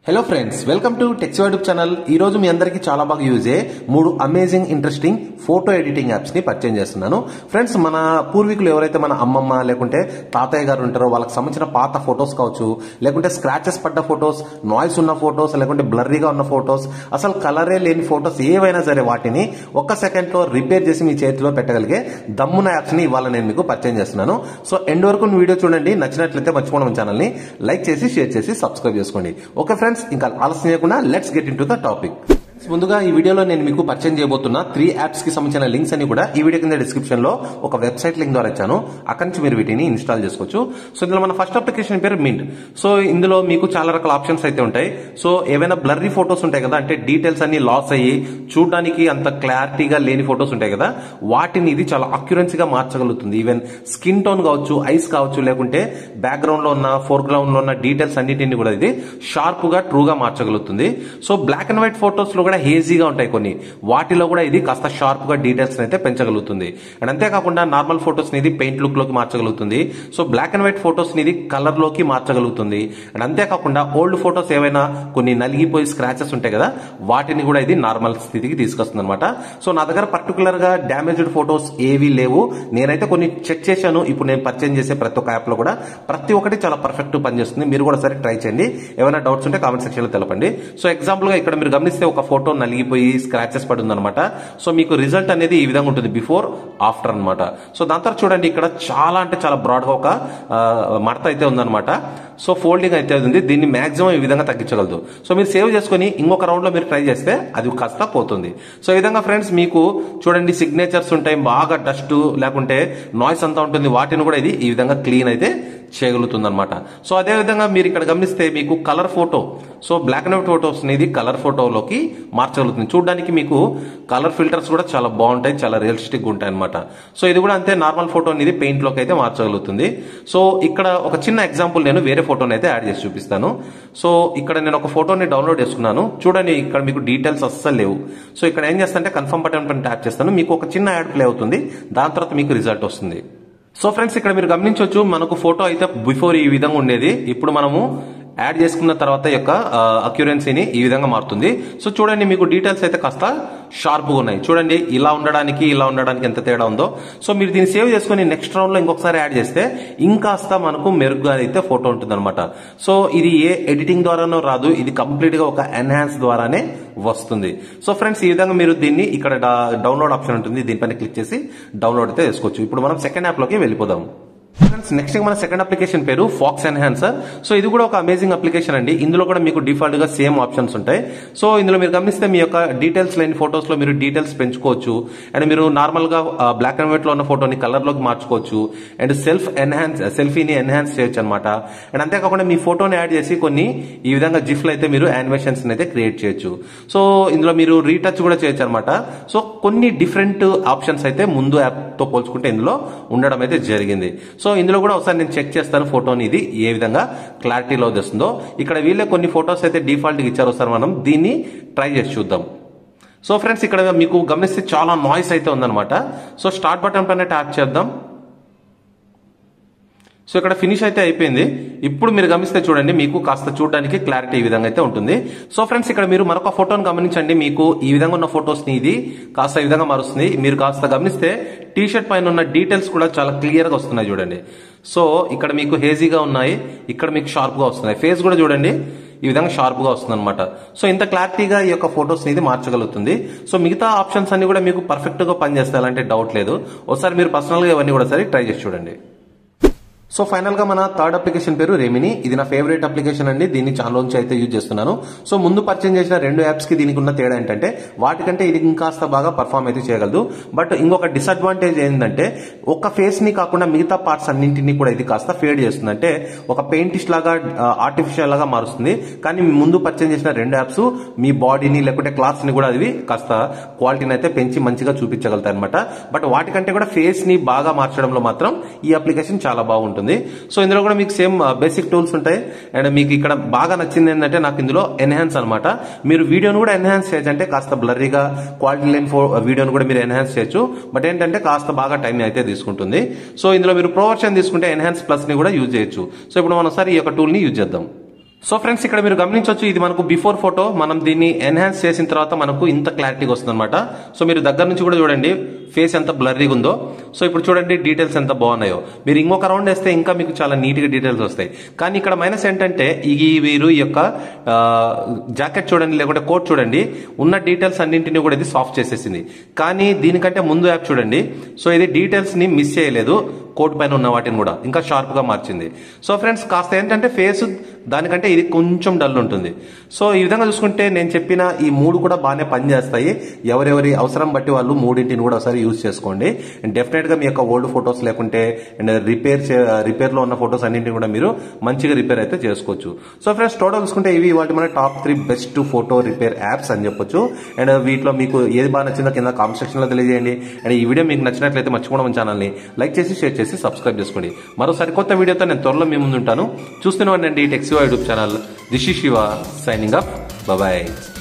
hello friends welcome to Techs YouTube channel ఈ రోజు మీ అందరికీ చాలా బాగా యూజ్ అయ్యే మూడు amazing interesting photo editing apps ని పరిచయం చేస్తున్నాను ఫ్రెండ్స్ మన పూర్వీకులు ఎవరైతే మన అమ్మమ్మ లేకుంటే తాతయ్య గారు ఉంటారో వాళ్ళకి సంబంధించిన పాత ఫొటోస్ కావచ్చు లేకుంటే స్క్రాచెస్ పడ్డ ఫొటోస్ నాయిస్ ఉన్న ఫొటోస్ లేకుంటే బ్లర్రీగా ఉన్న ఫొటోస్ అసలు కలరే లేని ఫొటోస్ ఏవైనా సరే వాటిని ఒక్క సెకండ్ లో రిపేర్ చేసి మీ చేతిలో పెట్టగలిగే దమ్మున యాప్స్ ని ఇవాళ నేను మీకు పరిచయం చేస్తున్నాను సో ఎండ్ వరకు వీడియో చూడండి నచ్చినట్లయితే మర్చిపోవడం ఛానల్ ని లైక్ చేసి షేర్ చేసి సబ్స్క్రైబ్ చేసుకోండి ఓకే ఫ్రెండ్స్ ఇంకా ఆలస్యం చేయకుండా let's get into the topic ముందుగా ఈ వీడియోలో నేను మీకు పరిచయం చేయబోతున్న త్రీ యాప్స్ కి సంబంధించిన లింక్స్ అన్ని కూడా ఈ వీడియో కింద డిస్క్రిప్షన్ లో ఒక వెబ్సైట్ లింక్ ద్వారా ఇచ్చాను అక్కడి నుంచి మీరు వీటిని ఇన్స్టాల్ చేసుకోవచ్చు సో ఇందులో మన ఫస్ట్ అప్లికేషన్ పేరు మింట్ సో ఇందులో మీకు చాలా రకాల ఆప్షన్స్ అయితే ఉంటాయి సో ఏవైనా బ్లర్రీ ఫొటోస్ ఉంటాయి కదా అంటే డీటెయిల్స్ అన్ని లాస్ అయ్యి చూడడానికి అంత క్లారిటీగా లేని ఫొటోస్ ఉంటాయి కదా వాటిని ఇది చాలా అక్యురెన్సీగా మార్చగలుగుతుంది ఈవెన్ స్కిన్ టోన్ కావచ్చు ఐస్ కావచ్చు లేకుంటే బ్యాక్గ్రౌండ్ లో ఉన్న ఫోర్ గ్రౌండ్ లో ఉన్న డీటెయిల్స్ అన్నిటిని కూడా ఇది షార్ప్ గా ట్రూగా మార్చగలుగుతుంది so black and white photos లో కూడా హేజీగా ఉంటాయి కొన్ని వాటిలో కూడా ఇది కాస్త షార్ప్ గా డీటెయిల్స్ అయితే పెంచగలుగుతుంది అండ్ అంతేకాకుండా నార్మల్ ఫొటోస్ ని ఇది పెయింట్ లుక్ లోకి మార్చగలుగుతుంది so black and white photos ని ఇది కలర్ లోకి మార్చగలుగుతుంది అండ్ అంతేకాకుండా ఓల్డ్ ఫొటోస్ ఏవైనా కొన్ని నలిగిపోయి స్క్రాచెస్ ఉంటాయి కదా వాటిని కూడా ఇది నార్మల్ స్థితికి తీసుకొస్తుంది అనమాట సో నా దగ్గర పర్టికులర్ గా డ్యామేజ్డ్ ఫొటోస్ ఏవి లేవు నేనైతే కొన్ని చెక్ చేశాను ఇప్పుడు నేను పర్చేజ్ చేసే ప్రతి ఒక్క యాప్ లో కూడా ప్రతి ఒక్కటి చాలా పర్ఫెక్ట్ పనిచేస్తుంది మీరు కూడా సరే ట్రై చేయండి ఏమైనా డౌట్స్ ఉంటే కామెంట్ సెక్షన్ లో తెలపండి సో ఎగ్జాంపుల్ గా ఇక్కడ మీరు గమనిస్తే ఒక ఫోటో నలిగిపోయి స్క్రాచెస్ పడి ఉందన్నమాట సో మీకు రిజల్ట్ అనేది ఈ విధంగా ఉంటుంది బిఫోర్ ఆఫ్టర్ అన్నమాట సో దాని తర్వాత చూడండి ఇక్కడ చాలా అంటే చాలా బ్రాడ్ గా ఒక ఆ, మడత అయితే ఉందన్నమాట సో ఫోల్డింగ్ అయితే ఉంది దీన్ని మాక్సిమం ఈ విధంగా తగ్గించగలదు సో మీరు సేవ్ చేసుకుని ఇంకొక రౌండ్ లో మీరు ట్రై చేస్తే అది కాస్త పోతుంది సో ఈ విధంగా ఫ్రెండ్స్ మీకు చూడండి సిగ్నేచర్స్ ఉంటాయి బాగా డస్ట్ లేకుంటే నాయిస్ అంతా ఉంటుంది వాటిని కూడా ఇది ఈ విధంగా క్లీన్ అయితే చేయగలుగుతుంది అనమాట సో అదే విధంగా మీరు ఇక్కడ గమనిస్తే మీకు colour photo so black and white photos అనేది కలర్ ఫోటోలోకి మార్చగలుగుతుంది చూడడానికి మీకు కలర్ ఫిల్టర్స్ కూడా చాలా బాగుంటాయి చాలా రియలిస్టిక్ ఉంటాయి అనమాట సో ఇది కూడా అంతే నార్మల్ ఫోటో అనేది పెయింట్ లోకి అయితే మార్చగలుగుతుంది సో ఇక్కడ ఒక చిన్న ఎగ్జాంపుల్ నేను వేరే ఫోటోని అయితే యాడ్ చేసి చూపిస్తాను సో ఇక్కడ నేను ఒక ఫోటోని డౌన్లోడ్ చేసుకున్నాను చూడండి ఇక్కడ మీకు డీటెయిల్స్ అస్సలు లేవు సో ఇక్కడ ఏం చేస్తానంటే కన్ఫర్మ్ బటన్ పైన ట్యాప్ చేస్తాను మీకు ఒక చిన్న యాడ్ ప్లే అవుతుంది దాని తర్వాత మీకు రిజల్ట్ వస్తుంది సో ఫ్రెండ్స్ ఇక్కడ మీరు గమనించవచ్చు మనకు ఫోటో అయితే బిఫోర్ ఈ విధంగా ఉండేది ఇప్పుడు మనము యాడ్ చేసుకున్న తర్వాత యొక్క అక్యురెన్సీని ఈ విధంగా మారుతుంది సో చూడండి మీకు డీటెయిల్స్ అయితే కాస్త షార్ప్గా ఉన్నాయి చూడండి ఇలా ఉండడానికి ఇలా ఉండడానికి ఎంత తేడా ఉందో సో మీరు దీన్ని సేవ్ చేసుకుని నెక్స్ట్ రౌండ్ లో ఇంకొకసారి యాడ్ చేస్తే ఇంకాస్త మనకు మెరుగ్గా అయితే ఫోటో ఉంటుంది సో ఇది ఏ ఎడిటింగ్ ద్వారానో రాదు ఇది కంప్లీట్ గా ఒక ఎన్హాన్స్ ద్వారానే వస్తుంది సో ఫ్రెండ్స్ ఈ విధంగా మీరు దీన్ని ఇక్కడ డౌన్లోడ్ ఆప్షన్ ఉంటుంది దీనిపైన క్లిక్ చేసి డౌన్లోడ్ అయితే చేసుకోవచ్చు ఇప్పుడు మనం సెకండ్ యాప్ లోకి వెళ్ళిపోదాం ఫ్రెండ్స్ నెక్స్ట్ మన సెకండ్ అప్లికేషన్ పేరు ఫాక్స్ ఎన్హాన్సర్ సో ఇది కూడా ఒక అమేజింగ్ అప్లికేషన్ అండి ఇందులో కూడా మీకు డిఫాల్ట్ గా సేమ్ ఆప్షన్స్ ఉంటాయి సో ఇందులో మీరు గమనిస్తే మీ యొక్క డీటెయిల్స్ లేని ఫొటోస్ లో మీరు డీటెయిల్స్ పెంచుకోవచ్చు అండ్ మీరు నార్మల్ గా బ్లాక్ అండ్ వైట్ లో ఉన్న ఫోటోని కలర్ లోకి మార్చుకోవచ్చు అండ్ సెల్ఫ్ ఎన్హాన్స్ సెల్ఫీని ఎన్హాన్స్ చేయొచ్చు అనమాట అండ్ అంతేకాకుండా మీ ఫోటోని యాడ్ చేసి కొన్ని ఈ విధంగా జిఫ్లు అయితే మీరు యానిమేషన్స్ అయితే క్రియేట్ చేయొచ్చు సో ఇందులో మీరు రీటచ్ కూడా చేయొచ్చు అనమాట సో కొన్ని డిఫరెంట్ ఆప్షన్స్ అయితే ముందు యాప్ తో పోల్చుకుంటే ఇందులో ఉండడం అయితే జరిగింది సో ఇందులో కూడా ఒకసారి నేను చెక్ చేస్తాను ఫోటోని ఇది ఏ విధంగా క్లారిటీలో తెస్తుందో ఇక్కడ వీళ్ళే కొన్ని ఫొటోస్ అయితే డిఫాల్ట్ ఇచ్చారు ఒకసారి మనం దీన్ని ట్రై చేసి చూద్దాం సో ఫ్రెండ్స్ ఇక్కడ మీకు గమనిస్తే చాలా నాయిస్ అయితే ఉందన్నమాట సో స్టార్ట్ బటన్ పైన ట్యాప్ చేద్దాం సో ఇక్కడ ఫినిష్ అయితే అయిపోయింది ఇప్పుడు మీరు గమనిస్తే చూడండి మీకు కాస్త చూడడానికి క్లారిటీ ఈ విధంగా అయితే ఉంటుంది సో ఫ్రెండ్స్ ఇక్కడ మీరు మరొక ఫోటోని గమనించండి మీకు ఈ విధంగా ఉన్న ఫొటోస్ ని ఇది కాస్త ఈ విధంగా మారుస్తుంది మీరు కాస్త గమనిస్తే టీ షర్ట్ పైన ఉన్న డీటెయిల్స్ కూడా చాలా క్లియర్ గా వస్తున్నాయి చూడండి సో ఇక్కడ మీకు హేజీగా ఉన్నాయి ఇక్కడ మీకు షార్ప్ గా వస్తున్నాయి ఫేస్ కూడా చూడండి ఈ విధంగా షార్ప్ గా వస్తుంది అనమాట సో ఇంత క్లారిటీగా ఈ యొక్క ఫొటోస్ ఇది మార్చగలుగుతుంది సో మిగతా ఆప్షన్స్ అన్ని కూడా మీకు పర్ఫెక్ట్ గా పనిచేస్తాయి అలాంటి డౌట్ లేదు ఒకసారి మీరు పర్సనల్ గా ఇవన్నీ కూడా సరే ట్రై చేసి చూడండి సో ఫైనల్ గా మన థర్డ్ అప్లికేషన్ పేరు రెమిని ఇది నా ఫేవరెట్ అప్లికేషన్ అండి దీన్ని చాలా నుంచి అయితే యూజ్ చేస్తున్నాను సో ముందు పరిచయం చేసిన రెండు యాప్స్ కి దీనికి ఉన్న తేడా ఏంటంటే వాటికంటే ఇది ఇంకాస్త బాగా పర్ఫామ్ అయితే చేయగలదు బట్ ఇంకొక డిసడ్వాంటేజ్ ఏంటంటే ఒక ఫేస్ ని కాకుండా మిగతా పార్ట్స్ అన్నింటినీ కూడా ఇది కాస్త ఫేడ్ చేస్తుంది అంటే ఒక పెయింటిస్ట్ లాగా ఆర్టిఫిషియల్ లాగా మారుస్తుంది కానీ ముందు పరిచయం చేసిన రెండు యాప్స్ మీ బాడీని లేకుంటే క్లాత్స్ ని కూడా అవి కాస్త క్వాలిటీని అయితే పెంచి మంచిగా చూపించగలుగుతాయి అనమాట బట్ వాటికంటే కూడా ఫేస్ ని బాగా మార్చడంలో మాత్రం ఈ అప్లికేషన్ చాలా బాగుంటుంది సో ఇందులో కూడా మీకు సేమ్ బేసిక్ టూల్స్ ఉంటాయి అండ్ మీకు ఇక్కడ బాగా నచ్చింది ఏంటంటే నాకు ఇందులో ఎన్హాన్స్ అనమాట మీరు వీడియోను కూడా ఎన్హాన్స్ చేయొచ్చు అంటే కాస్త బ్లర్రీగా క్వాలిటీ లేని వీడియోను కూడా మీరు ఎన్హాన్స్ చేయొచ్చు బట్ ఏంటంటే కాస్త బాగా టైం అయితే తీసుకుంటుంది సో ఇందులో మీరు ప్రో వర్షన్ తీసుకుంటే ఎన్హాన్స్ ప్లస్ ని కూడా యూజ్ చేయొచ్చు సో ఇప్పుడు మనం ఒకసారి ఈ యొక్క టూల్ ని యూజ్ చేద్దాం సో ఫ్రెండ్స్ ఇక్కడ మీరు గమనించవచ్చు ఇది మనకు బిఫోర్ ఫోటో మనం దీన్ని ఎన్హాన్స్ చేసిన తర్వాత మనకు ఇంత క్లారిటీగా వస్తుంది అనమాట సో మీరు దగ్గర నుంచి కూడా చూడండి ఫేస్ ఎంత బ్లర్రీగా ఉందో సో ఇప్పుడు చూడండి డీటెయిల్స్ ఎంత బాగున్నాయో మీరు ఇంకొక రౌండ్ వేస్తే ఇంకా మీకు చాలా నీట్గా డీటెయిల్స్ వస్తాయి కానీ ఇక్కడ మైనస్ ఏంటంటే ఈ వీరు ఈ యొక్క జాకెట్ చూడండి లేకుంటే కోట్ చూడండి ఉన్న డీటెయిల్స్ అన్నింటినీ కూడా ఇది సాఫ్ట్ చేసేసింది కానీ దీనికంటే ముందు యాప్ చూడండి సో ఇది డీటెయిల్స్ ని మిస్ చేయలేదు కోట్ పైన ఉన్న వాటిని కూడా ఇంకా షార్ప్ గా మార్చింది సో ఫ్రెండ్స్ కాస్త ఏంటంటే ఫేస్ దానికంటే ఇది కొంచెం డల్ ఉంటుంది సో ఈ విధంగా చూసుకుంటే నేను చెప్పిన ఈ మూడు కూడా బాగానే పనిచేస్తాయి ఎవరెవరి అవసరం బట్టి వాళ్ళు మూడింటిని కూడా ఒకసారి యూజ్ చేసుకోండి అండ్ డెఫినెట్ గా మీ యొక్క ఓల్డ్ ఫొటోస్ లేకుంటే అండ్ రిపేర్ రిపేర్ లో ఉన్న ఫొటోస్ అన్నింటిని కూడా మీరు మంచిగా రిపేర్ అయితే చేసుకోవచ్చు సో ఫ్రెండ్స్ టోటల్ చూసుకుంటే ఇవి వాటి మన top three best photo repair apps అని చెప్పొచ్చు అండ్ వీటిలో మీకు ఏది బాగా నచ్చిందో కింద కామెంట్ సెక్షన్ లో తెలియజేయండి అండ్ ఈ వీడియో మీకు నచ్చినట్లయితే మర్చిపోవడం మన ఛానల్ని లైక్ చేసి షేర్ చేసి సబ్స్క్రైబ్ చేసుకోండి మరోసారి కొత్త వీడియోతో నేను త్వరలో మీ ముందు ఉంటాను చూస్తూనే ఉండండి టెక్సివా యూట్యూబ్ ఛానల్ దిశి శివ సైనింగ్ అప్ బాయ్